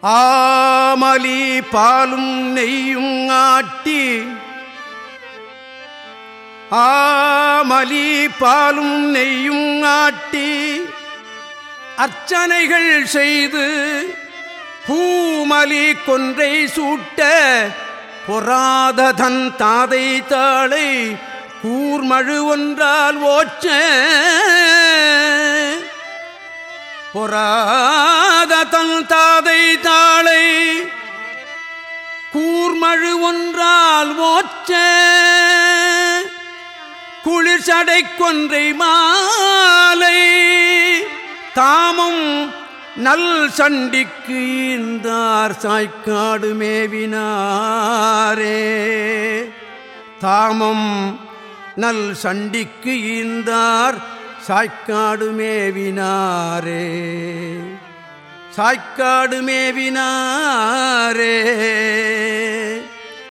ஆமலி பாலும் நெய்யும் ஆட்டி ஆமலி பாலும் நெய்யும் ஆட்டி அர்ச்சனைகள் செய்து பூமலி கொன்றை சூட்ட பொறாததன் தாதை தாளை கூர்மழு ஒன்றால் ஓச்ச பொறாததன் தாதை தாளை கூர்மழு ஒன்றால் ஓச்ச குளிர்ச்சடை கொன்றை மாலை தாமும் நல் சண்டிக்கு ஈந்தார் சாய்க்காடு மேவினாரே தாமம் நல் சண்டிக்கு ஈந்தார் சாய்க்காடு மேவினாரே சாய்க்காடு மேவினாரே